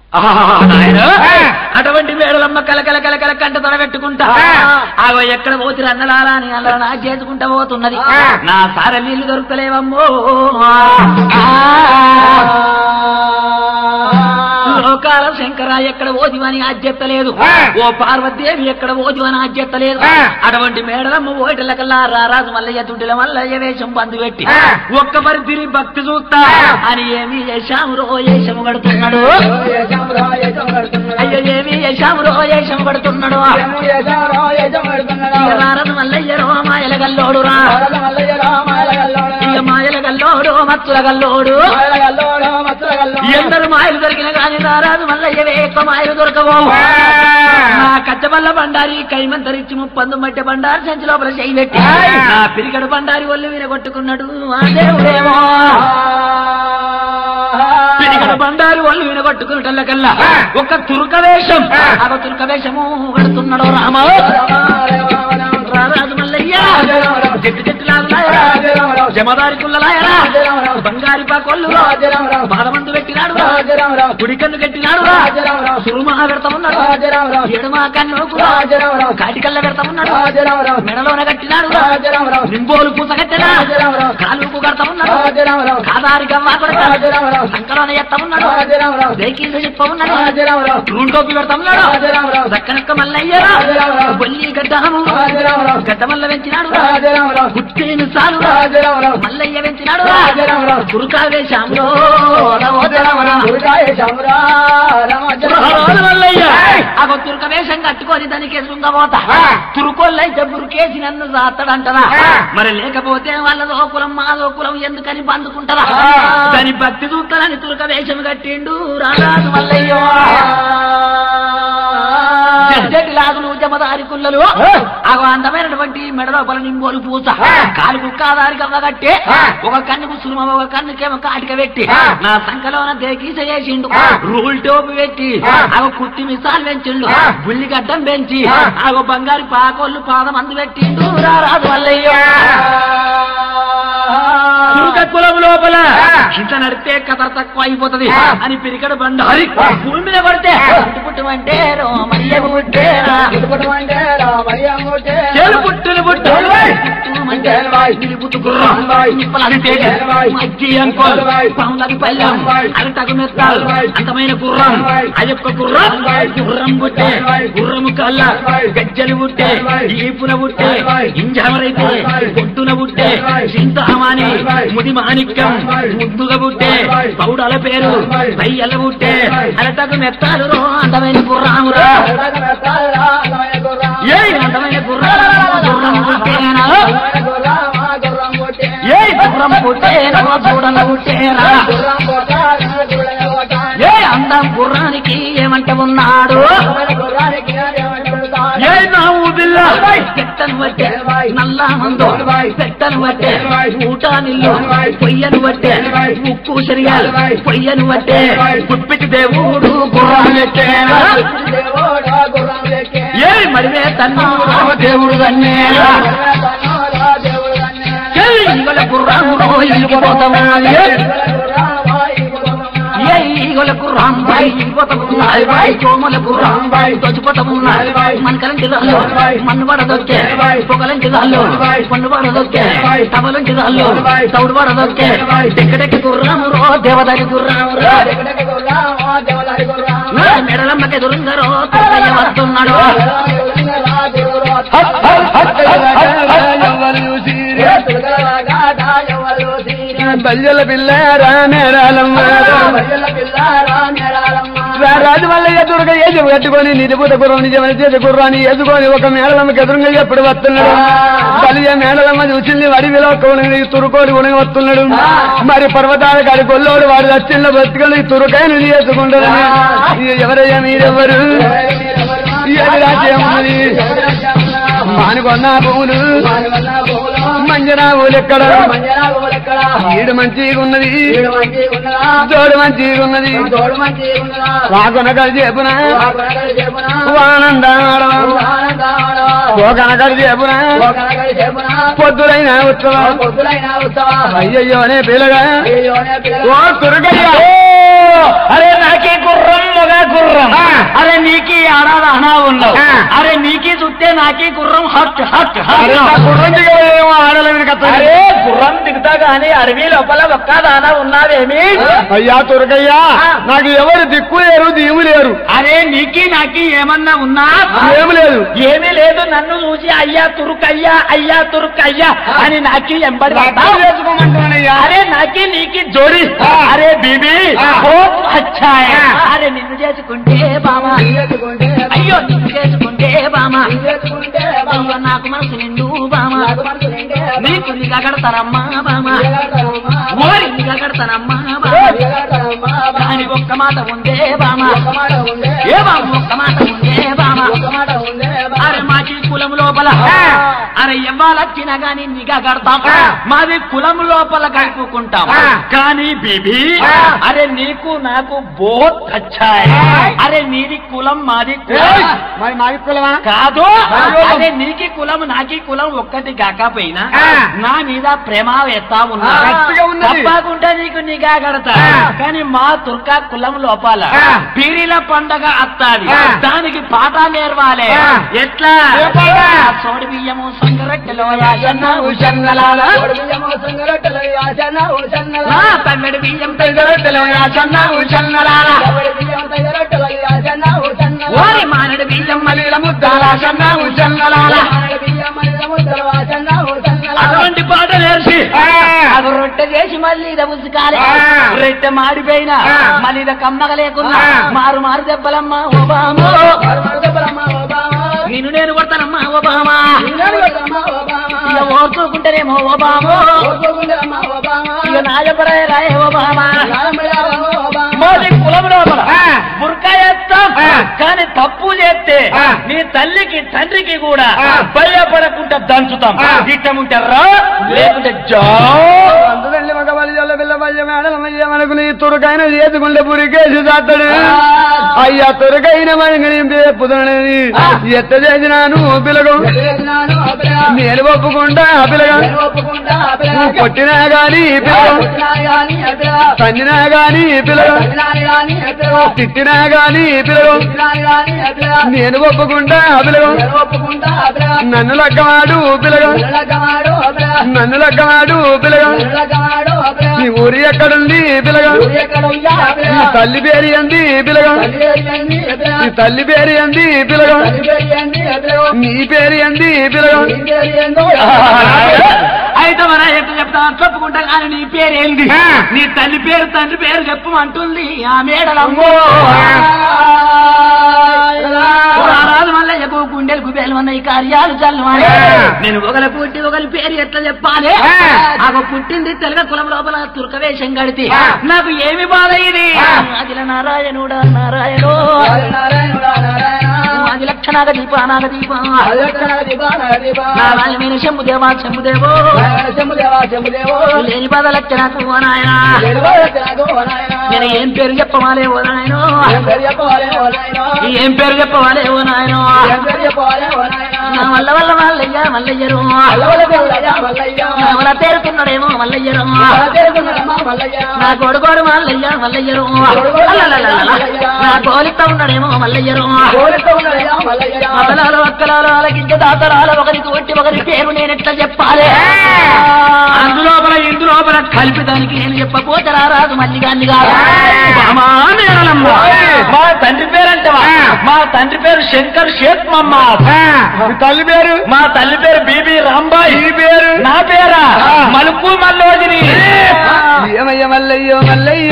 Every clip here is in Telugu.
నాయనా, ఆ. అటువంటి వేడలమ్మ కలకల కలకల కంట తడబెట్టుకుంటా ఆ. ఆగో ఎక్కడ పోతి అన్నలారా అని అల్ల నా చేసుకుంటా పోతున్నది ఆ. నా సార నీళ్లు దొరుకుతలేవమ్మో ఆ. లోకాల శంకర ఎక్కడ ఓదివని ఆజ్ఞెత్తలేదు ఆ. ఓ పార్వతీదేవి ఎక్కడ ఓదివని ఆజ్ఞెత్తలేదు ఆ. అటువంటి మేడలమ్మ ఓటలకల్లా రారాజు మల్లయ్య తుంటిల మల్లయ్య వేషం బంధు పెట్టి ఆ. ఒక్క మరి తిరిగి భక్తి చూస్తా ఆ. అని ఏమి యశాము రో ఏషము కడుతున్నాడు అయ్యో ఏమి యశాము రో ఏషము కడుతున్నాడు ఇక రారదు మల్లయ్య రో మాయల గల్లోడు రా ఇక మాయల గల్లోడు మత్తుల గల్లోడు ఎందరు మాయలు దొరికిన కానీ రారాదు మల్లయ్య ఎక్కువ మాయలు దొరకవు నా కచ్చబల్ల బండారి కైమంతరిచ్చి ముప్పందు మట్టె బండారి సంచి లోపల చేయి పెట్టి ఆయ్. నా పిరికడు బండారి ఒళ్ళు వినగొట్టుకున్నాడు ఆ దేవుడేమో పిరికడు బండారి ఒళ్ళు వినగొట్టుకున్నటల్ల కల్లా ఆ. ఒక తురుక వేషం ఆ. ఆ తురుక వేషము కడుతున్నాడు రామ రారాజు మల్లయ్య చెట్టు చెట్టు లాగులాయరా జమదారి కుల్లలాయరా బంగారి పాకొల్లు బాధమందు పెట్టినాడు గుడికన్ను కట్టినాడు సురుమా పెడతామన్నాడు ఎడమా కన్ను కాటికల్ల పెడతామన్నాడు మెడలోన కట్టినాడు నింబోలు పూస కట్టినా కాలుకు కడతామన్నాడు కాదారి గవ్వా కొడతా సంకలోన ఎత్తమన్నాడు దేకీస చెప్పమన్నాడు రూంటోపి పెడతామన్నాడు దక్కనక్క మల్లయ్య బొల్లి గడ్డము గడ్డ మల్ల పెంచినాడు గుట్టేను సాలు మల్లయ్య పెంచినాడు గురుకా వేషంలో మల్లయ్య ఆ తురుక వేషం కట్టుకొని దానికి ఎదురుగా పోతా ఆ. తురుకోళ్ళైతే బురికేసి నన్ను సాస్తాడంటరా ఆ. మరి లేకపోతే వాళ్ళదో కులం మాదో కులం ఎందుకని బందుకుంటారా ఆ. దాని భక్తి చూస్తానని తురుక వేషం కట్టిండు రారాజు మల్లయ్యో జడ్జటి లాగులు జమదారి కుల్లలు ఆ. అగో అందమైనటువంటి మెడలోపల నింబోలు పూస ఆ. కాలు కుక్కాదారి కవ్వ కట్టే ఆ. ఒక కన్నుకు సురుమ ఒక కన్నుకేమో కాటిక పెట్టి ఆ. నా సంఖలోన దేకీస చేసిండు ఆ. రూల్ టోపు పెట్టి ఆ. అగో కుట్టి మిసాలు పెంచిండు ఆ. బుల్లిగడ్డం పెంచి ఆ. అగో బంగారు పాకోళ్ళు పాదం అందు పెట్టిండు రారాజు మల్లయ్య దుర్గ కులం లోపల ఆ. ఇంత నడితే కథ తక్కువ అయిపోతది ఆ. అని పిరికడు బండ హరి ఆ. భూమి మీద పడితే ఆ. పుట్టు పుట్టుమంటే రోమయ్య పుట్టేరా చేలు పుట్టులు పుట్టు ఏలవాయ్. పుట్టుమంటే ఏలవాయ్. నిలుపుతు గుర్రం ఏలవాయ్. నిప్పలది తేజ ఏలవాయ్. మజ్జి అంకోల్ ఏలవాయ్. పాములది పల్లెం ఏలవాయ్. అరటకు మెత్తాలు ఏలవాయ్. అందమైన గుర్రం ఏలవాయ్. అదొక్క గుర్రం ఏలవాయ్. గుర్రం పుట్టే ఏలవాయ్. గుర్రము కళ్ళ ఏలవాయ్. గజ్జలు పుట్టే ఏలవాయ్. ఈపున పుట్టే ఏలవాయ్. ఇంజామరైతే ఏలవాయ్. పొట్టున పుట్టే ఏలవాయ్. చింతామాని ఏలవాయ్. ముది మాణిక్యం ఏలవాయ్. ముద్దుగా పుట్టే ఏలవాయ్. పౌడల పేరు ఏలవాయ్. పయ్యల పుట్టే ఏలవాయ్. అరటకు మెత్తాలు రో అందమైన గుర్రామురా ఏ అందమైన గుర్రం గుర్రం పుట్టేనా ఏ గుర్రం పుట్టేనా చూడన పుట్టేరా ఏ అందం గుర్రానికి ఏమంట ఉన్నాడు ఏ నావు బిల్ల పెట్టను బట్టే నల్ల మందు పెట్టను బట్టే ఊట నిల్లు పొయ్యను బట్టే ఉప్పు శరియాలు పొయ్యను బట్టే పుప్పిటి దేవుడు గుర్రం పెట్టేనా ఏ మరివే తన్ను దేవుడు తన్నేరా ఏ ఈగల గుర్రాము ఇల్లిపోతామా ఏ ఈగలకు రాంబాయ్ ఇల్లిపోతామున్నాయి బాయ్ కోమలకు రాంబాయ్ తొచ్చిపోతామున్నాయి మనకలంటి దాల్లో మన్ను పడదొక్కే పొగలంటి దాల్లో పన్ను పడదొక్కే తమలంటి దాల్లో తౌడు పడదొక్కే డెక్కడెక్క గుర్రాము రో దేవదారి గుర్రాము రో నా మెడలమ్మకి ఎదురుందరో తుక్కయ్య వస్తున్నాడు బల్యల పిల్ల రానేరాలమ్మ రాజు మల్లయ్య దుర్గ ఏజు కట్టుకొని నిలుపుత గుర్రం నిజమైన చేతి గుర్రాన్ని ఎదుకొని ఒక మేడలమ్మకి ఎదురుగా ఎప్పుడు వస్తున్నాడు బలియ మేడలమ్మ చూసింది వడివిలో కోడి తురుకోడి ఉణగి వస్తున్నాడు మరి పర్వతాల కాడి కొల్లోడు వాడు వచ్చిన బతుకలు ఈ తురుకాయను చేసుకుంటారు ఎవరయ్యా మీరెవరు ఏది రాజ్యం ఉన్నది మానుకొన్న భూములు మంజనావులు ఎక్కడ ఈడు మంచిగా ఉన్నది జోడు మంచిగా ఉన్నది వాకొనకలు చెప్పున వానందాడ పోకనకలు చెప్పున పొద్దులైన ఉత్సవం అయ్యయ్యో అనే పిల్లగా ఓ తురుగయ్య అరే నాకే గుర్రం మొగ ఆడాదానా ఉన్నావు ఆ. అరే నీకి చుట్టే నాకి గుర్రం హట్ హట్ అరే నా హట్ గుర్రం దిగలేమో ఆడలేని కథ అరే గుర్రం దిగుతా గాని అడవి లోపల ఒక్క దానా ఉన్నావేమి అయ్యా తురకయ్యా ఆ. నాకు ఎవరు దిక్కు లేరు దీము లేరు అరే నీకి నాకి ఏమన్నా ఉన్నా ఏమి లేదు ఏమీ లేదు నన్ను చూసి అయ్యా తురుకయ్యా అయ్యా తురుకయ్యా అని నాకి ఎంబడి పడ్డావు. చేసుకోమంటున్నానయ్యా అరే నాకి నీకి జోడి ఆ. అరే బీబీ ఆ. బహుత్ అచ్చా హై. ఆ. అరే నిన్ను చేసుకుంటే బామా అయ్యో నిన్ను చేసుకుంటే బామా అయ్యో నాకు మనసు నిండు బామా నీకు నిగా కడతానమ్మా బామా ఓరి నిగా కడతానమ్మా బామా దాని ఒక్క మాట ఉందే బామా ఏ బాబు ఒక్క మాట ఉందే బామా అరే మాకి కులం లోపల అరే ఇవ్వాలొచ్చినా గాని నిఘా కడతాం ఆ. మాది కులం లోపల కలుపుకుంటాం ఆ. కానీ బీబీ ఆ. అరే నీకు నాకు బోత్ అచ్చాయ్ ఏయ్. అరే నీది కులం మాది ఏయ్, కులం మరి మాది కులమా కాదు అయ్యో. అదే నీకి కులం నాకి కులం ఒక్కటి కాకపోయినా ఆ. నా మీద ప్రేమ వేస్తా ఉన్నా ఆ, గట్టిగా ఉన్నది. తప్పకుండా నీకు నిఘా కడతా ఆ. కానీ మా తుర్కా కులం లోపల ఆ. పీరీల పండగ అత్తాది ఆ. దానికి పాట నేర్వాలి ఆ. ఎట్లా ఏ పాట? సోడి బియ్యము సంగరట్టెలో యాసన్న ఉషన్నలాల నా తల్లడి బియ్యం సంగరట్టెలో యాసన్న ఉషన్నలాల ఓరి మానడి బియ్యం మలిల ముద్దాల సన్న ఉషన్నలాల అటువంటి పాట నేర్చి ఆ. అది రొట్టె చేసి మళ్ళీ ఇద ఉసుకాలే ఆ. రొట్టె మాడిపోయినా ఆ. మళ్ళీ ఇద కమ్మగ లేకున్నా ఆ. మారు మారు దెబ్బలమ్మ ఓబామో నిన్ను నేను కొడతానమ్మా ఓబామా ఇక ఓర్చుకుంటేనేమో ఓబామో ఇక నాయపరాయ రాయ ఓబామా మాది కులం లోపల ఆ. బుర్కా చేస్తాం ఆ. కానీ తప్పు చేస్తే ఆ. నీ తల్లికి తండ్రికి కూడా ఆ. భయపడకుండా దంచుతాం ఆ. ఇట్టముంటే రా లేకుంటే జా అందుకండి మగ వల్లి పిల్ల మధ్య మేడల మధ్య మనకు నీ తురకైన చేసుకుంటే పురికేసి దాతాడు అయ్యా తురకైన మనకి పుదనని ఆ. ఎత్త చేసినాను పిలగం నేను ఒప్పుకుంటా పిలగం నువ్వు కొట్టినా గాని పిలగం తన్నినా గాని పిలగం తిట్టినా గాని పిలగం నేను ఒప్పుకుంటా పిలగం నన్ను లగ్గవాడు పిలగం నన్ను లగ్గవాడు పిలగం నీ ఊరి ఎక్కడుంది పిలగం నీ తల్లి పేరు ఎంది పిలగం నీ తల్లి పేరు ఎంది పిలగం నీ పేరు ఎంది పిలగం అయితే మన ఎట్లా చెప్తా చెప్పుకుంటా కానీ నీ పేరు ఏంది ఆ. నీ తల్లి పేరు తండ్రి పేరు చెప్పమంటుంది ఆ మేడలమ్మో రారాజు మల్లయ్యకు గుండెలకు బేలమన్నాయి కార్యాలు చల్లమని ఆ. నేను ఒకరి పుట్టి ఒకరి పేరు ఎట్లా చెప్పాలి ఆ. నాకు పుట్టింది తెలగ కులం లోపల తుర్క వేషం కడితే ఆ. నాకు ఏమి బాధ ఇది ఆ. అదిల నారాయణుడా నారాయణో అది లక్షణాగ దీప నాగ దీప నారాయణమైన శంభుదేవా శంభుదేవో లేని బాధ లక్షణకు ఓ నాయనా నేను ఏం పేరు చెప్పవాలే ఓ నాయనో ఏం పేరు చెప్పవాలే ఓ నాయనో నా వల్ల వల్ల మల్లయ్య మల్లయ్యరు నా వల్ల తేరుకున్నాడేమో మల్లయ్యరు నా కొడుకోడు మల్లయ్య మల్లయ్యరు అల్లలలలల. నా కోలిత ఉన్నాడేమో మల్లయ్యరు అతలాలు అక్కలాలు అలగించ దాతరాలు ఒకరికి ఒట్టి ఒకరి పేరు నేనెట్లా చెప్పాలి అందులోపల ఇందులోపల కలిపి దానికి నేను చెప్పపోతే రారాదు మళ్ళీ గాన్ని కాదు బామా మేనలమ్మ. మా తండ్రి పేరు అంటవా మా తండ్రి పేరు శంకర్ షేక్ మహమ్మద్ నీ తల్లి పేరు మా తల్లి పేరు బీబీ రాంబాయ్ నీ పేరు నా పేరా ఆ. మలుపు మల్లోజిని ఏమయ్య మల్లయ్యో మల్లయ్య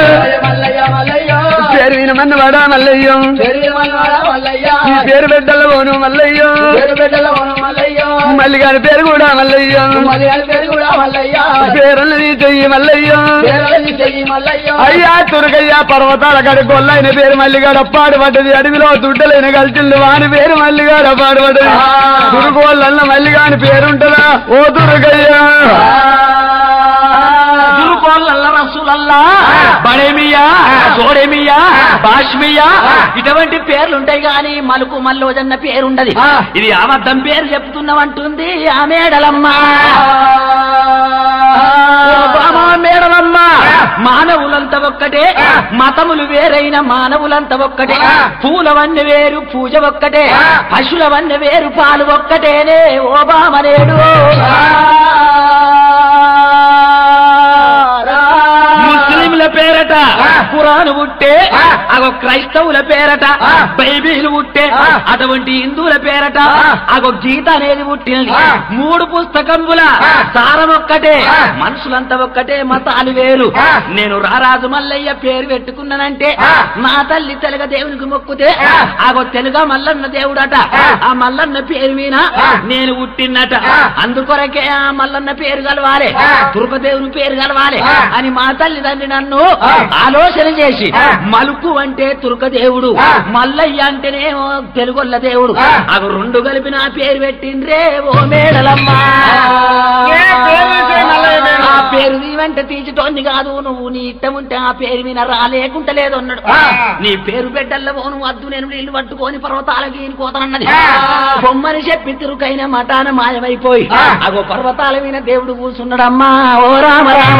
పేరు వినమన్న వాడా మల్లయ్యో నీ పేరు బిడ్డలలోను మల్లయ్యో మల్లిగాని పేరు కూడా మల్లయ్యో పేరున్నది చెయ్యి మల్లయ్యో అయ్యా తురగయ్యా పర్వతాల గడి గొల్లైన పేరు మల్లిగాడ పాడుపడ్డది అడవిలో దుడ్డలైన కలిసిండు వాని పేరు మల్లిగాడ పాడుపడ్డది దుర్గోళ్ళన్న మల్లిగాని పేరుంటదా ఓ దుర్గయ్యా దురుకోళ్ళల్లా రసూలల్లా బడేమియా జోడేమియా బాష్మియా ఇటువంటి పేర్లుంటాయి గాని మలుకు మల్లోజన్న పేరుండది ఆ. ఇది అబద్ధం పేరు చెప్తున్నామంటుంది ఆ మేడలమ్మ బామా మేడలమ్మ మానవులంతా ఒక్కటే మతములు వేరైన మానవులంతా ఒక్కటే పూలవన్నీ వేరు పూజ ఒక్కటే పశువులవన్నీ వేరు పాలు ఒక్కటేనే ఓ బామనేడు ముస్లింల పేరట పురాణు పుట్టే అగో క్రైస్తవుల పేరట బైబిల్ పుట్టే అటువంటి హిందువుల పేరట అగో గీత అనేది పుట్టినది మూడు పుస్తకముల సారం ఒక్కటే మనుషులంతా ఒక్కటే మతాలు వేరు నేను రారాజు మల్లయ్య పేరు పెట్టుకున్నానంటే మా తల్లి తెలుగ దేవునికి మొక్కుతే అగో తెలుగ మల్లన్న దేవుడట ఆ మల్లన్న పేరు మీద నేను పుట్టినట అందుకొరకే ఆ మల్లన్న పేరు కలవాలి దుర్గదేవుని పేరు కలవాలి అని మా తల్లిదండ్రి నన్ను ఆలోచన చేసి మలుపు అంటే తుర్కదేవుడు మల్లయ్య అంటేనేమో తెలుగొల్ల దేవుడు అవి రెండు కలిపి నా పేరు పెట్టిండ్రే ఓ మేడలమ్మా ఏ పేరు తీసే మల్లయ్య పేరు? ఆ పేరు నీవంటే తీసిటోంది కాదు నువ్వు నీ ఇష్టం ఉంటే ఆ పేరు మీద రాలేకుంట లేదు అన్నాడు ఆ. నీ పేరు పెట్టల్లో నువ్వు వద్దు నేను నీళ్లు పట్టుకొని పర్వతాలకి ఈయన కోతనన్నది ఆ. బొమ్మని చెప్పి తిరుకైన మఠాన మాయమైపోయి ఆ. అగో పర్వతాల మీద దేవుడు కూర్చున్నాడమ్మా ఓ రామ రామ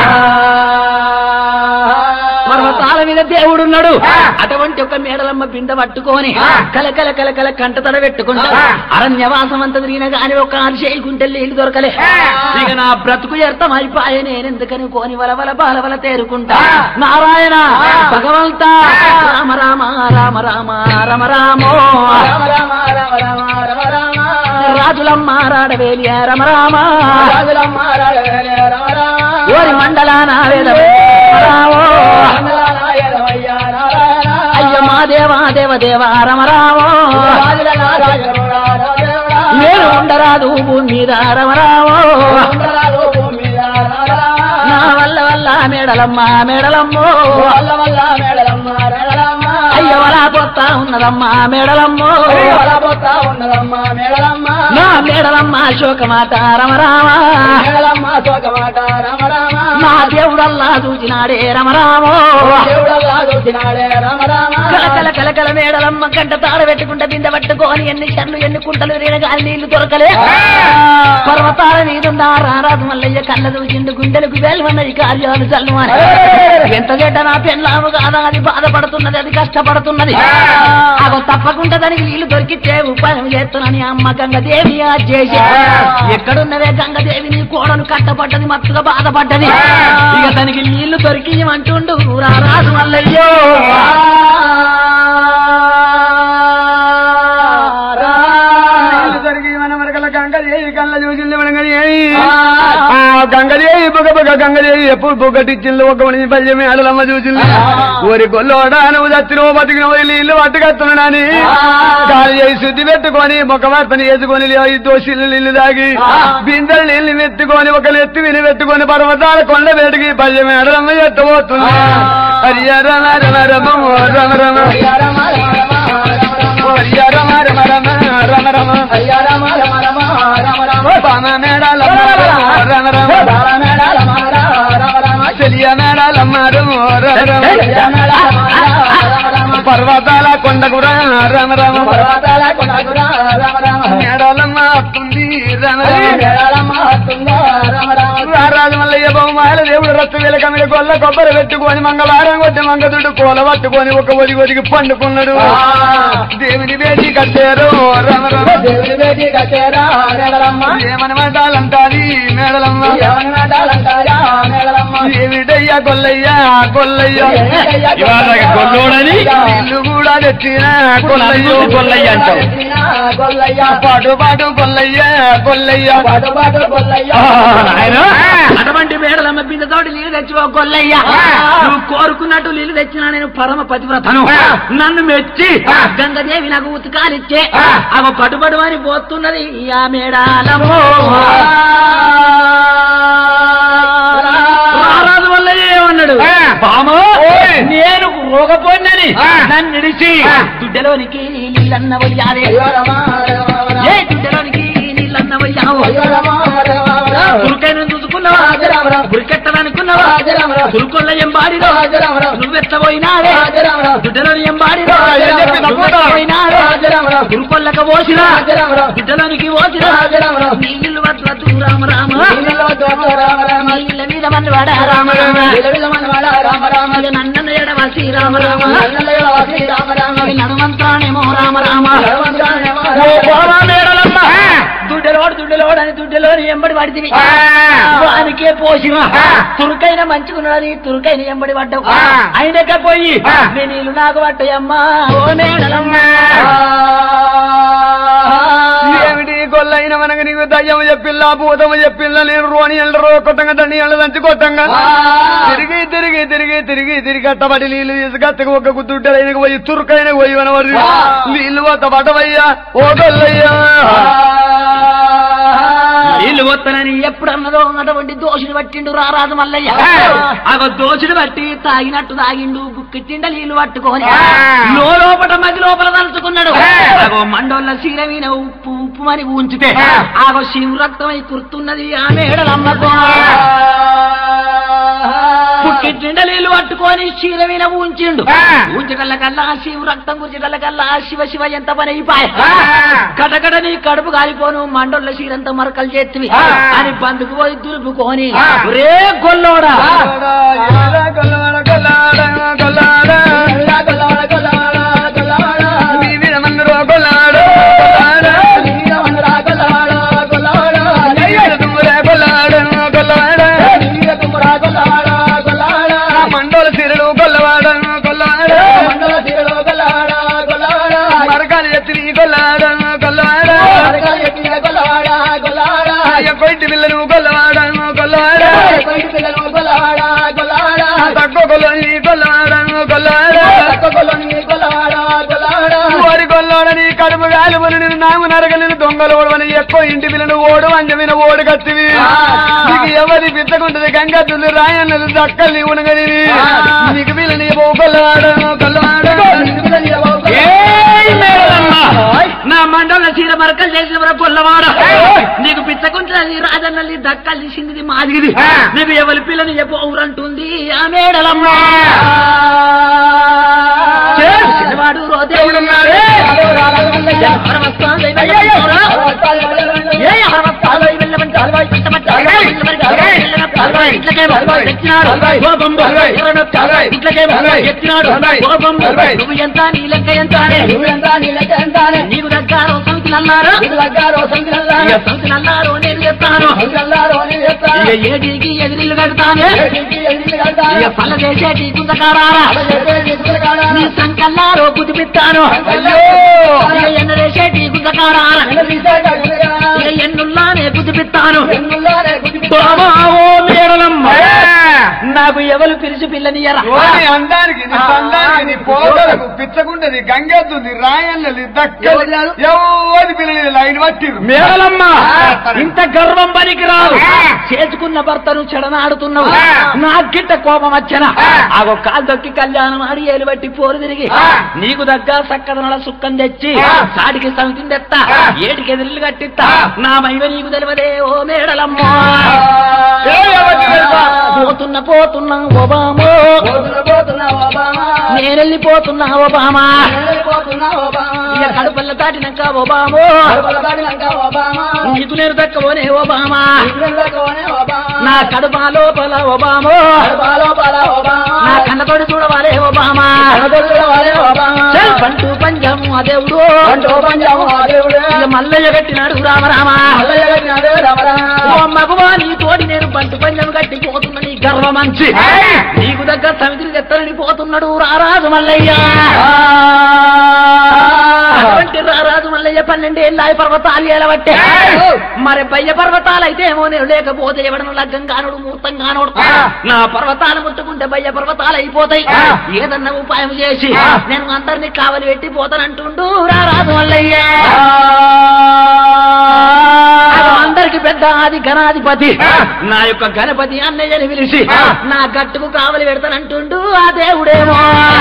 పర్వతాల మీద దేవుడున్నాడు ఆ. అటువంటి ఒక మేడలమ్మ బింద పట్టుకొని ఆ. కలకల కలకల కంట తడ పెట్టుకుంటా ఆ. అరణ్యవాసం అంత తిరిగిన గాని ఒక ఆరు చేయకుంటే నీళ్లు దొరకలే ఆ. ఇక నా బ్రతుకు ఎర్థం అయిపోయే నేనెందుకని కోని వలవల బాలవల తేరుకుంటా ఆ. నారాయణ ఆ. భగవంత ఆ. రామ రామ రామ రామ రమ రామో రామ రామ రామ రామ రామ రామ రాజులమ్మ రాడవేలి రమ రామ రాజులమ్మ రాజవేలే రామ రామ ఓరి మండలాన వేదమే రామో మంగళానాయనమయ్య నారాయణ అయ్య మా దేవా దేవ దేవ రమ రామో రాజుల నారాయణుడా రాజేవుడా నేను ఉండరాదు భూమి మీద రమ రామో మంగళాలు భూమి మీద రామ నా వల్ల వల్ల మేడలమ్మ మేడలమ్మో వల్ల వల్ల మేడలమ్మ మేడలమ్మ అయ్య వలా పొత్తా ఉన్నదమ్మా మేడలమ్మో వలబోతా ఉన్నదమ్మ మేడలమ్మ నా మేడలమ్మ శోకమాట రమరామ మేడలమ్మ శోకమాట రామ రామ నా దేవుడల్లా చూచినాడే రమరామో దేవుడల్లా చూసినాడే రామ రామ కలకల కలకల మేడలమ్మ కంట తాడ పెట్టుకుంటే బిందె పట్టుకొని ఎన్ని చెర్లు ఎన్ని కుంటలు రేణగాలి నీళ్లు దొరకలే పర్వతాల మీదున్న రారాజు మల్లయ్య కళ్ళ చూసిండు గుండెలకు వేలమన్నది కార్యాలు చల్లుమని ఎంత చెడ్డ నా పెళ్ళాము కాదా అది బాధపడుతున్నది అది కష్టపడుతున్నది అగో తప్పకుండా దానికి నీళ్లు దొరికితే ఉపాయం చేస్తున్నాని అమ్మ గంగదేవి ఆ చేసి ఎక్కడున్నవే గంగదేవి నీ కోడను కట్టపడ్డది మత్తుగా బాధపడ్డది ఇక దానికి నీళ్లు దొరికి అంటుండు రారాజు మల్లయ్యో నీళ్ళు దొరికి మన మరకల గంగదేవి కళ్ళ చూసింది మన గంగదేవి. ఆ గంగదేవి బుగ బుగ గంగదేవి ఎప్పుడు బుగ్గటిచ్చింది ఒక మనిషి పల్లెమే అడలమ్మ చూసింది ఊరి గొల్లోడా నువ్వు చచ్చినవు బతికిన నీళ్లు పట్టుకొస్తున్నాడని గాలి చేసి శుద్ధి పెట్టుకొని ఒక వార్తని వేసుకొని ఈ దోషులు నీళ్లు తాగి బిందెలు నీళ్లు మెత్తుకొని ఒక నెత్తి విని పెట్టుకొని పర్వతాల కొండ వేడికి పల్లెమే అడలమ్మ ఎత్తబోతుంది హరియ రమ రమ రమ ఓ రమ రమ హరియ రమ రమ రమ రమ రమ ఓ బామ మేడాలమ్మ రమ రమ చెలియ మేడాలమ్మ రమ రమ పర్వతాల కొండకు రా రమ రమ మేడాలమ్మ వస్తుంది రమ రమ రారాజు మల్లయ్య బహుమాల దేవుడు రత్తు వెలక మీద గొల్ల కొబ్బరి పెట్టుకొని మంగళవారం కొట్టి మంగదుడు కోల పట్టుకొని ఒక ఒదిగి ఒదిగి పండుకున్నాడు దేవుని వేడి కట్టారు రమ రమ ఏమనమాటాలంటాది మేడలమ్మ ఏమిటయ్యా గొల్లయ్యా గొల్లయ్యా ఇవాళ గొల్లోడని ఇల్లు కూడా తెచ్చిన గొల్లయ్యో గొల్లయ్య అంటావు. పాటు పాటు గొల్లయ్యా గొల్లయ్యా నాయనా అటువంటి మేడలమ్మ బిందతోటి నీళ్ళు తెచ్చివో కొల్లయ్యా నువ్వు కోరుకున్నట్టు నీళ్లు తెచ్చినా నేను పరమ పతివ్రతను నన్ను మెచ్చి గంగదేవి నాకు ఉతకాలిచ్చే అవ పటుపడు అని పోతున్నది ఆ మేడాలమో రారాజు వల్ల ఏమన్నాడు బామో నేను రోగపోయినని నన్ను నిడిచి దుడ్డలోనికి నీళ్ళన్న వయ్యాదే ఏ దుడ్డలోనికి నీళ్ళన్న వయ్యావు తురుకైన చూసుకున్నావా గురికెట్టదనుకున్నావా తురుకొల్ల ఎంబాడిలో నువ్వెత్తపోయినావే దుడ్డలోని ఎంబాడిలో నువ్వెత్తపోయినావే తురుకొల్లక పోసినా దుడ్డలోనికి పోసినా నీళ్ళు వద్దు రామ రామ నీళ్ళ మీద మన వాడ రామ రామ విలవిలమనవాడ రామ రామ ఇక నన్నన్న ఎడవ శ్రీరామ రామ నల్లయల వాసి రామ రామ ఇక నడమంతానేమో రామ రామ నడవంగానేమో ఓ రామ పోరా మేడలమ్మ దుడ్డలోడు దుడ్డలోడు అని దుడ్డలోని ఎంబడి పడితివి వానికే పోసిన తురుకైన మంచుకున్నాడని తురుకైన ఎంబడి పడ్డావు అయినక పోయి నీ నీళ్ళు నాకు పట్టాయమ్మా ఓ మేడలమ్మ ఏమిటి గొల్లైన మనకు నీకు దయ్యం చెప్పిల్లా భూతము చెప్పిల్లా నేను రోని ఎల్లరో కొట్టంగా దండి ఎల్ల దంచి కొట్టంగా తిరిగి తిరిగి తిరిగి తిరిగి తిరిగి అట్టబడి నీళ్ళు ఇసుకత్తకు ఒక గుద్దుడ్డలైన పోయి తురుకైన పోయి వనవరి నీళ్ళు పోత పడవయ్యా ఓ గొల్లయ్యా నీళ్ళు వస్తానని ఎప్పుడు అన్నదో అటువంటి దోషుని పట్టిండు రారాజు మల్లయ్య అగో దోషుని బట్టి తాగినట్టు తాగిండు గుక్కెట్టిండ నీళ్లు పట్టుకొని లో లోపల మధ్య లోపల తలుచుకున్నాడు అగో మండోళ్ళ సీర మీద ఉప్పు ఉప్పు అని ఉంచితే ఆగో శివు రక్తమై కుర్తున్నది ఆ మేడలమ్మకో పుట్టిండ నీళ్లు పట్టుకొని శీల మీద ఉంచిండు ఉంచటల్ల కల్లా శివు రక్తం గురించటల్ల కల్లా శివ శివ ఎంత పని అయిపోయి కటకట నీ కడుపు కాలిపోను మండోళ్ళ శీరంతా మరకలు చేతివి అని బందుకు పోయి దులుపుకొని రే గొల్లోడా గొల్లవాడ గొల్లాడ గొల్లాడ మీ వీరమందరూ గొల్లాడ గొల్లాడ అయ్యడు తుమ్మురే గొల్లాడ గొల్లాడ మండోల సిరడు గొల్లవాడ గొల్లాడ మరకాలు ఎత్తి గొల్లాడ గొల్లాడ అయ్య కొయింటి పిల్లను గొల్లవాడ గొల్లాడ తక్కువ గొల్లని గొల్లవాడ గొల్లాడ వారి గొల్లోడని కడుపు గాలిబులు నేను నాము నరగలిని దొంగలోడు అని ఎక్కువ ఇంటి పిల్లను ఓడు అంజమిన ఓడు కత్తివి నీకు ఎవరి పిచ్చకుంటది గంగత్తులు రాయన్నది దక్కల్ని ఉనగని నీకు పిల్లని ఓ గొల్లవాడ గొల్లవాడ ఏయ్ మేడలమ్మ! నా మండల చీర మరకలు చేసిన పొల్లవాడ నీకు పిచ్చకుంటుంది రాజన్నల్లి దక్కల్లి సిందిది మాదిగిది నీకు ఎవరి పిల్లని చెప్పవురంటుంది ఆ మేడలమ్మ చే, చిన్నవాడు రోదే ఎవడున్నాడు? అరవస్తాలు ఏ అరవస్తాలు వెళ్ళమంటే అలవాయి పెట్టమంటే అలవాయి వెళ్ళమంటే అలవాయి ఇట్లకేమో తెచ్చినాడు కోపం ఇట్లకేమో ఎత్తినాడు కోపం నువ్వు ఎంత నీ లెక్క ఎంత అని నీకు దగ్గర సంఖ్యలు అన్నారు ఇక సంఖ్యలు అన్నారు నేను చెప్తాను ఇక ఏటికి ఎదిరిల్లు కడతాను ఇక పల్ల చేసేటి గుంతకారారా నీ సంకల్లారో కుదిపిస్తాను ఇక ఎన్నరేసేటి గుంతకారారా ఇక ఎన్నుల్లానే కుదిపిస్తాను బాబా ఓ మేడలమ్మ నాకు ఎవరు పిలిచి పిల్లనియరా ఓని అందానికి నీ సందానికి నీ పోగలకు పిచ్చకుంటది గంగెద్దుంది రాయన్నది దక్కలు ఎవరి పిల్లలు లైన్ పట్టిరు మేడలమ్మ ఇంత గర్వం పనికిరాదు చేసుకున్న భర్తను చెడనాడుతున్నావు నా గిట్ట కోపం వచ్చన ఆగో కాలు దొక్కి కళ్యాణం ఆడి ఏలు బట్టి పోరు తిరిగి నీకు దగ్గర సక్కదనల సుక్కం తెచ్చి సాడికి సమితిని తెత్తా ఏటికి ఎదిరిల్లు కట్టిస్తా నా మైవ నీకు తెలియదే ఓ మేడలమ్మ పోతున్న పోతున్నా ఒబామో నేనెళ్ళిపోతున్నా ఒబామా ఇక కడుపల్ల దాటినాక ఒబామో నీకు నేను దక్కబోనే ఒబామా నా కడుప లోపల ఒబామో నా కన్నతోటి చూడవాలే ఒబామా చల్ పంటు పంజము అదేవుడు ఇక మల్లయ్య కట్టినాడు రామరామా ఓ మగవా నీ తోటి నేను పంటు పంజం కట్టి పోతున్నా నీ గర్వమంచి నీకు దగ్గర సమితిని తెత్తనని పోతున్నాడు రారాజు మల్లయ్య అటువంటి రారాజు మల్లయ్య పన్నెండేళ్ళ పర్వతాలు ఎలబట్టే మరి బయ్య పర్వతాలు అయితే ఏమో నేను లేకపోతే ఎవడను లగ్గం కానుడు ముహూర్తం కానుడు నా పర్వతాలు ముట్టుకుంటే బయ్య పర్వతాలు అయిపోతాయి ఏదన్నా ఉపాయం చేసి నేను అందరినీ కావలి పెట్టి పోతానంటుండు రారాజు మల్లయ్య అందరికి పెద్ద ఆది గణాధిపతి నా యొక్క గణపతి అన్నయ్యని పిలిచి నా గట్టుకు కావలి పెడతానంటుండు ఆ దేవుడేమో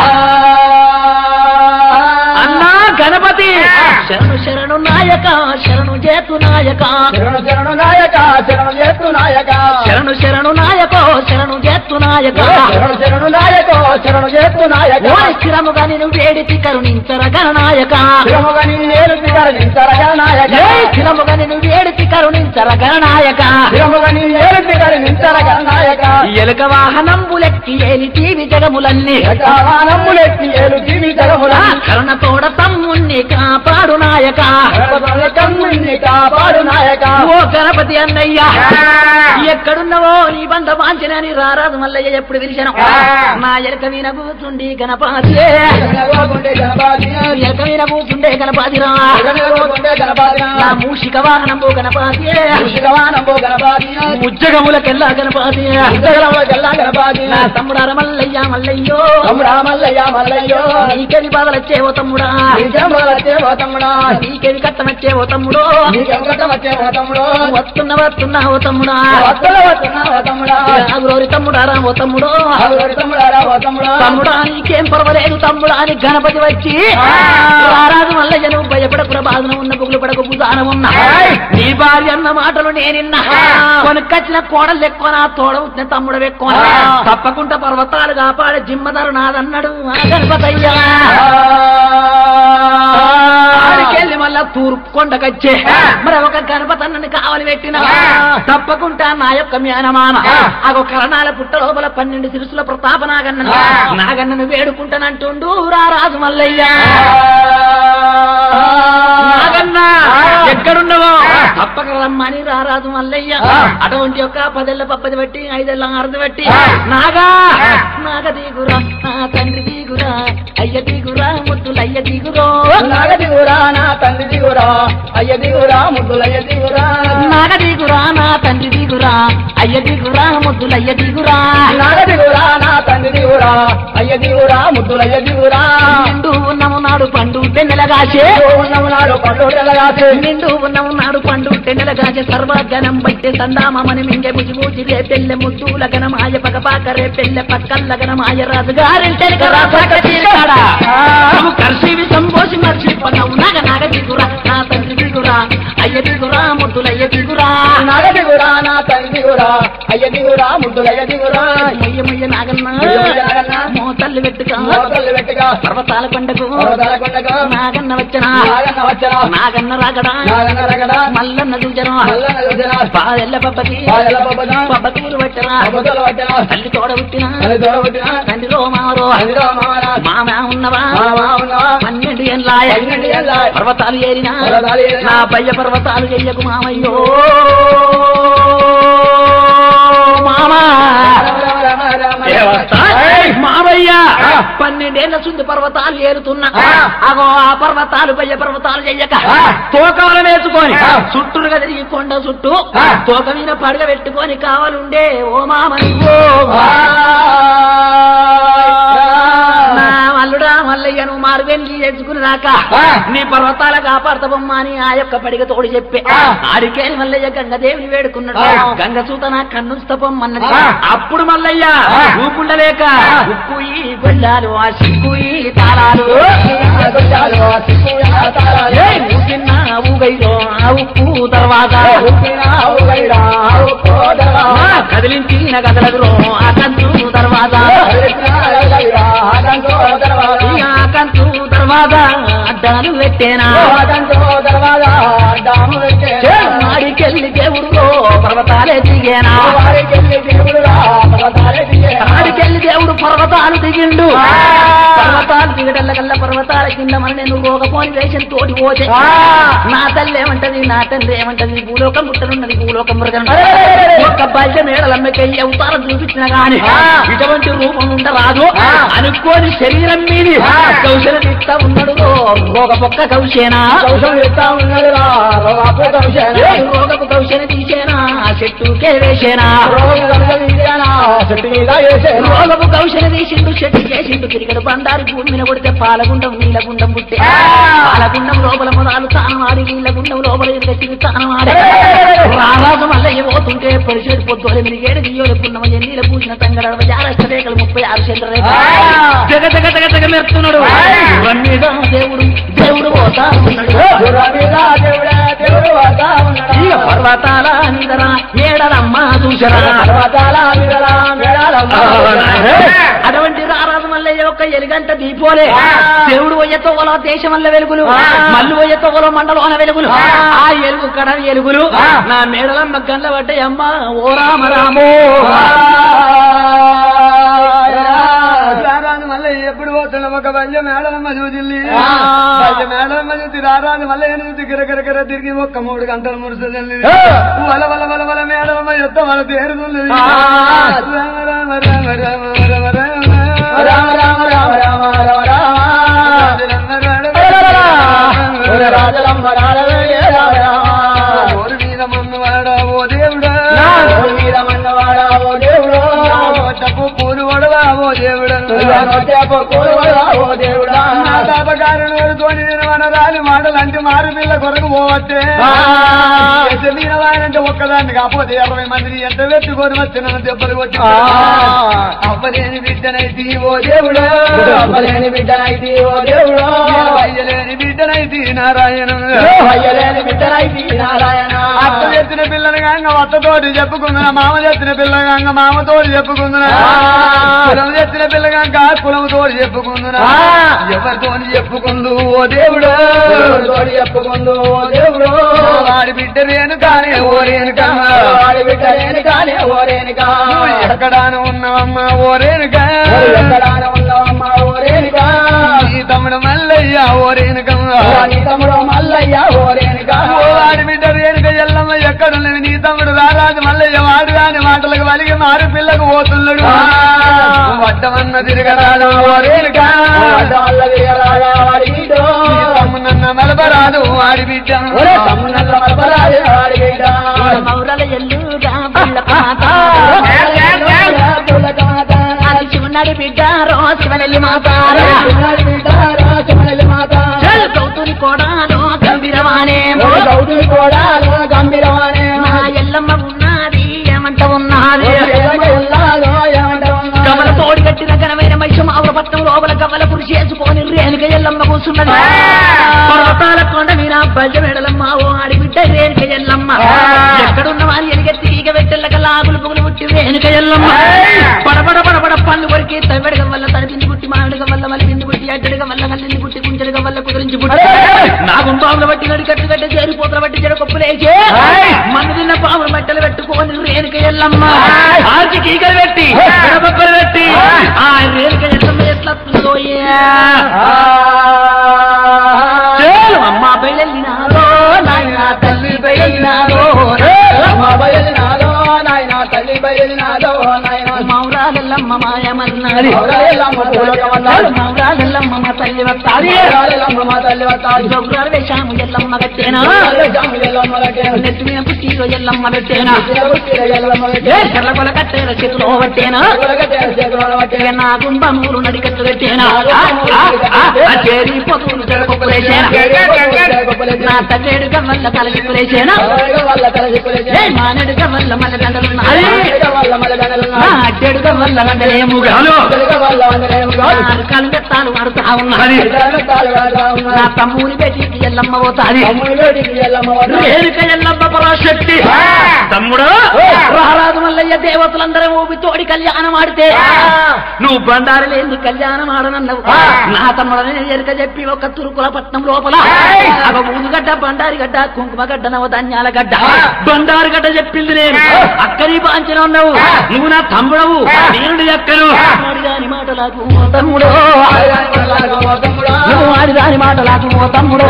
అన్నా గణపతి శరణు శరణు నాయక శరణు చేతు నాయక శరణు శరణు నాయక శరణు చేస్తు నాయక శరణు శరణు నాయకో శరణు చేతు చేస్తు నాయక శరణు శరణు నాయకో శరణు చేస్తు నాయక ఓరి స్థిరముగా నేను వేడితి కరుణించర గణనాయక శిరముగా నేను కరుణించరగా నాయక ఏ స్థిరముగా నేను వేడితి కరుణించర గణనాయక శిరముగా నేను కరుణించరగా నాయక ఎలుక వాహనంబులెక్కి ఏలి తీవి జగములన్నీ కావానమ్ములెత్తి ఏలు జీవి జగముల ఆ కరుణ తోడ తమ్ముణ్ణి కాపాడు నాయక కమ్ముని కాపాడు నాయక ఓ గణపతి అన్నయ్య ఎక్కడున్నావో నీ బంధ వాంచనని రారాజు మల్లయ్య ఎప్పుడు పిలిచాను నా ఎలక వీణ కూర్చుండి గణపతి జనగోగుండే జనపాది ఎలక వీణ కూర్చుండే గణపతి రా జనగోగుండే జనపాది నా మూషిక వాహనంబు గణపతి శివవానంబో గణపాది ముజ్జగములకెల్లా గణపతి ఉద్దగలవకెల్లా గణపాది నా తమ్ముడార మల్లయ్య మల్లయ్యో తమ్ముడా మల్లయ్య మల్లయ్యో నీకెది బాధలొచ్చేవో తమ్ముడా నీకేం వచ్చేవో తమ్ముడా నీకెది కట్టమచ్చేవో తమ్ముడో నీకేం వచ్చేవో తమ్ముడు వస్తున్న వస్తున్నావో తమ్ముడా వత్తల వస్తున్నావో తమ్ముడా ఆగురోరి తమ్ముడారా ఓ తమ్ముడో ఆవిడ తమ్ముడారా ఓ తమ్ముడా తమ్ముడా నీకేం పర్వాలేదు తమ్ముడా అని గణపతి వచ్చి రారాజు మల్లయ్య నువ్వు భయపడకుర బాధన ఉన్న బుగులు పడకు బుధాన ఉన్న నీ భార్య అన్న మాటలు నేనిన్నా కొనుకొచ్చిన కోడలు ఎక్కువ నా తోడ ఉంటే తమ్ముడు ఎక్కువ తప్పకుండా పర్వతాలు కాపాడే జిమ్మదారు నాదన్నాడు ఆ గణపతయ్యా ఆడికెళ్ళి మళ్ళా తూర్పు కొండకొచ్చే మరి ఒక గణపతన్నని కావలి పెట్టిన తప్పకుండా నా యొక్క మ్యానమాన అగో కరణాల పుట్ట లోపల పన్నెండు సిరుసుల ప్రతాప నాగన్న నాగన్నను వేడుకుంటానంటుండు రా రాజు మల్లయ్య నాగన్న ఎక్కడున్నావో తప్పక రమ్మని రారాజు మల్లయ్య అటువంటి యొక్క పదేళ్ల పప్పది బట్టి ఐదేళ్ల ఆరది బట్టి నాగా నాగ దిగురా నా తండ్రి దిగురా అయ్య దిగురా ముద్దులయ్య దిగురో నాగ దిగురా నా తండ్రి దిగురా అయ్య దిగురా ముద్దులయ్య దిగురా నాగ దిగురా నా తండ్రి దిగురా అయ్య దిగురా ముద్దులయ్య దిగురా నాగ దిగురా నా తండ్రి దిగురా అయ్య దిగురా ముద్దులయ్య దిగురా నిండు ఉన్నము నాడు పండు తెన్నెలగాచే ఉన్నము నాడు పండు తెల్లగాసి నిండు ఉన్నము నాడు పండు తెన్నెలగాచే సర్వగణం బట్టి సందామని మింగె ముజి ముజి రే పెళ్ళె ముద్దుల గణమాయ పగ పాక రే పెళ్ళె పక్కల్ల గణమాయ రాజు గారింటెనక రాజు కర్షివి సంబోసి మర్చిపోతావు నాగ నాగ దిగురా నా తండ్రి దిగురా అయ్య దిగురా ముద్దులయ్య దిగురా నాగ దిగురా నా తండ్రి దిగురా అయ్య దిగురా ముద్దులయ్య దిగురా మొయ్య మొయ్య నాగన్న మొయ్య మొయ్య నాగన్న. మోతల్లు పెట్టుక మోతలు పెట్టుగా పర్వతాల కొండకు పర్వతాలకొండకు నాగన్న వచ్చనా నాగన్న వచ్చరా నాగన్న రాగడా నాగన్న రగడా మల్లన్న దూజనం మల్లన్న యోజన పాదెల్ల పబ్బకి పాయల పబ్బన పబ్బకూరు పెట్టరా పబ్బతులు పట్టిన తల్లి తోడ పుట్టిన తల్లి తోడబుట్టిన తండ్రి రో మారో అందులో మామన మామ ఉన్నవా మామ ఉన్నవా? పన్నెండు ఏళ్ళాయ పన్నెండు ఏళ్ళాయ. పర్వతాలు ఏరినా పర్వతాలు ఏరినా. నా పయ్య పర్వతాలు చెయ్యకు మామయ్యో మామా రామ రామ రామ ఏయ్! మామయ్య ఆ. పన్నెండేళ్ల సుంది పర్వతాలు ఏరుతున్నా ఆ. అగో ఆ పర్వతాలు పయ్య పర్వతాలు చెయ్యక ఆ. తోకవల వేసుకొని ఆ. చుట్టూరుగా తిరిగి కొండ చుట్టూ ఆ. తోక మీద పడగ పెట్టుకొని కావాలుండే ఓ మామయ్యో నా మల్లుడా మల్లయ్య నువ్వు మారువెళ్ళి తెచ్చుకుని రాక ఆ. నీ పర్వతాల కాపాడతావమ్మా అని ఆ యొక్క పడిగ తోడు చెప్పి ఆ. ఆడికేని మల్లయ్య గంగదేవిని వేడుకున్నాడు ఆ. గంగ సూత నా కన్నుస్తపమ్మన్నది ఆ. అప్పుడు మల్లయ్య ఆ. ఊపుండలేక ఆ. ఉప్పు ఈ గొల్లాలు ఆ సిక్కు ఈ తాళాలు ఏయ్, ఊపిన ఊగైలో ఆ ఉప్పు తర్వాత కదిలించిన గదలదురో ఆ కంచు తర్వాత ఈ ఆ కంచు తర్వాత అడ్డాలు పెట్టేనా ఆడికెళ్ళి దేవుడు పర్వతాలే దిగేనా ఆడికెళ్ళి దేవుడు పర్వతాలు దిగిండు పర్వతాలు దిగటల్ల కల్లా పర్వతాల కింద మన నేను రోగపోని వేషం తోటి పోతే నా తల్లి ఏమంటది నా తండ్రి ఏమంటది భూలోకం పుట్టనున్నది భూలోకం మృగం ఒక్క బయట మేడలమ్మకయ్యి అవతారం చూపించిన గాని ఇటువంటి రూపం ఉండరాదు అనుకోని శరీరం మీది కౌశల తీస్తా ఉన్నాడు రోగ పొక్క కౌశేనా ఏ రోగపు కౌశల తీసేనా చెట్టుకే వేసేనా రోగపు కౌశల తీసిండు చెట్టు చేసిండు తిరిగడు బండారు భూమి మీద కొడితే పాలగుండం నీలగుండం పుట్టే పాలగుండం లోపల మొదలు తానమాడి నీలగుండం లోపల ఎదురు తానమాడి రారాజు మల్లయ్య పోతుంటే పరిశోధి పొద్దులు మీరు ఏడు దియ్యోలు పున్నమ ఎన్నీల పూసిన తంగడ జారష్ట రేఖలు ముప్పై ఆరు చంద్ర రేఖ జగ జగ జగ జగ మెరుతున్నాడు మీద దేవుడు దేవుడు పోతా ఉన్నాడు ఇక పర్వతాల నిదరా ఏడలమ్మ చూసరా అటువంటి రారాజు మల్లయ్య యొక్క ఎలుగంట దీపోలే దేవుడు పోయేతోవలో దేశం వల్ల వెలుగులు మల్లు పోయేతోవలో మండలోన వెలుగులు ఆ ఎలుగు కడ ఎలుగులు నా మేడలమ్మ గండ్ల పడ్డాయి అమ్మ ఓ రామ రామో రారాజు మళ్ళీ ఎప్పుడు పోతున్నా ఒక వల్య మేడలమ్మ చూసిల్లి ఆ. వల్య మేడలమ్మ చూసి రారాజు మళ్ళీ చూసి గిరగిరగిర తిరిగి ఒక్క మూడు గంటలు మురుసల్లి ఆ. వల వల వల వల మేడలమ్మ ఎత్త మన తేరుతుంది ఆ. రామ రామ రామ రామ రామ రామ రామ రామ రామ రామ రామ రామ రాజలమ్మ రాజలే రామ రామ ఓరి మీద మన్నవాడా ఓ దేవుడా నోరు మీద మన్నవాడా ఓ దేవుడు తప్పు పూలు వడవా ఓ దేవుడా ఓ దేవుడా నా తాపకారణతో నేను మనరాలి మాటలు అంటే మారు పిల్ల కొరకు పోవట్టే మీనవాయంటే ఒక్కదాన్ని కాకపోతే ఇరవై మందిని ఎంత పెట్టుకొని వచ్చిన దెబ్బలు కొట్టి ఆ. అవ్వలేని బిడ్డనైతే ఓ దేవుడా అవ్వలేని బిడ్డనైతి ఓ దేవుడు అయ్యలేని బిడ్డనైతే నారాయణ అయ్యలేని బిడ్డనైతి నారాయణ అత్త ఎత్తిన పిల్లని కాంగ అత్తతోటి చెప్పుకుందునా మామ ఎత్తిన పిల్ల కాంగ మామతోటి చెప్పుకుందునా ఆ. కులం ఎత్తిన పిల్ల కాంగ కులముతోటి చెప్పుకుందునా ఆ. ఎవరితోని చెప్పుకుందు ఓ దేవుడు తోడి చెప్పుకుందు ఓ దేవుడు వాడి బిడ్డ రేను కానే ఓ రేణుక వాడి బిడ్డ లేని కానే ఓ రేణుకా నువ్వు ఎక్కడాను ఉన్నావమ్మ ఓ రేణుక ఎక్కడాన ఉన్నావమ్మ ఓ రేణుకా నీ తమ్ముడు మల్లయ్య ఓ రేణుక నీ తమ్ముడు మల్లయ్య ఓ రేణుకా ఓ వాడి బిడ్డ రేణుక ఎల్లమ్మ ఎక్కడున్నవి నీ తమ్ముడు రారాజు మల్లయ్య వాడు కాని మాటలకు వలిగి మారు పిల్లకు పోతున్నాడు ఆ. వడ్డమన్న తిరగరాదు ఓ రేణుక వల్ల వీరరాజా వాడి బిడ్డ నీ తమ్మునన్న మలబరాదు వాడి బిడ్డ ఒరే తమ్మునల్ల మరపరాజే వాడి బిడ్డ మౌరల ఎల్లుగా పుల్ల పాత పుల్ల పాత అది చిన్నడి బిడ్డ రోసివలెల్లి మాత చిన్నడి బిడ్డ రోసివలెల్లి మాత గౌతుని కోడాలో గంభీరమానే గౌతుని కోడాలో గంభీరమానే నా ఎల్లమ్మ ఉన్నది ఏమంట ఉన్నది కమల తోడి కట్టిన ఘనమైన మహిషం ఆవురపట్నం లోపల కమల పురుషి చేసుకొని రేణుక ఎల్లమ్మ కూర్చున్నది పర్వతాల కొండ మీద బజ మెడలమ్మ ఓ ఆడి బిడ్డ రేణుక ఎల్లమ్మ ఎక్కడున్న వారి ఎలిగెత్తి ఈగ పెట్టెళ్ళక లాగులు పొగులు పుట్టి రేణుక ఎల్లమ్మ పడబడ పడబడ పళ్ళు కొరికి తవ్వెడగ వల్ల తడిపింది పుట్టి మామిడిగ వల్ల మలిపింది పుట్టి అడ్డడిగ వల్ల కల్లింది పుట్టి కుంచెడగ వల్ల కుదిరించి పుట్టి నా గుంపాముల బట్టి నడి కట్టు కట్టి చేరి పోతల బట్టి చెడు కొప్పులేసి మన్ను తిన్న పాములు మట్టలు పెట్టుకొని రేణుక ఎల్లమ్మ ఆర్చికి ఈగలు పెట్టి బొక్కలు పెట్టి ఆ రేణుక ఎల్లమ్మ ఎట్లా అమ్మ బయలునాదో నాయన తల్లి బయలునాదో అమ్మ బయలునాదో నాయన తల్లి బయలునాదో నాయన మౌరాలెల్లమ్మ మాయమన్నాడు మౌరాలెల్లమ్మ మా తల్లి వస్తాది మా తల్లి వస్తాది జోగురాలు వేషాము ఎల్లమ్మ కట్టేనా నెత్తి మీద పుట్టిలో ఎల్లమ్మ పెట్టేనా ఏ చెర్లకొల కట్టేల చేతిలో పట్టేనా ఇక నా కుంభమూలు నడికట్టు పెట్టేనా చేరి పొతులు జడకొప్పులేసేనా నా తల్లేడు గవ్వల్ల తలకిప్పులేసేనా ఏ మానేడు గవ్వల్ల మల్ల దండలున్నాయి నా అడ్డేడు గవ్వల్ల గండలేముగా కళ్ళు బెత్తాలు వాడుతా ఉన్నాయి నా తమ్ముని పెట్టి ఎల్లమ్మ పోతాది రేణుక ఎల్లమ్మ పరాశక్తి తమ్ముడు రారాజు మల్లయ్య దేవతలందరూ ఊపి తోడి కళ్యాణం ఆడితే నువ్వు బండారు లేని కళ్యాణం ఆడనన్నావు నా తమ్ముడని ఎరుక చెప్పి ఒక తురుకుల పట్నం లోపల ఒక ఊదుగడ్డ బండారి గడ్డ కుంకుమ గడ్డ నవ ధాన్యాల గడ్డ బండారు గడ్డ చెప్పింది నేను అక్కని పాంచిన ఉన్నావు నువ్వు నా తమ్ముడవు నేను నీ అక్కను ఆడిదాని మాటలకు ఓ తమ్ముడు నువ్వు ఆడిదాని మాటలకు ఓ తమ్ముడు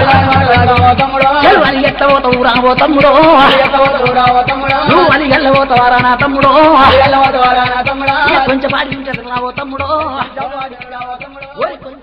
చెలు అని ఎట్ట పోతావు రా ఓ తమ్ముడు నువ్వు అని ఎల్ల పోతావారా నా తమ్ముడు ఇక కొంచెం పాడి ఉంటే రా ఓ తమ్ముడు ఓయ్ కొంచెం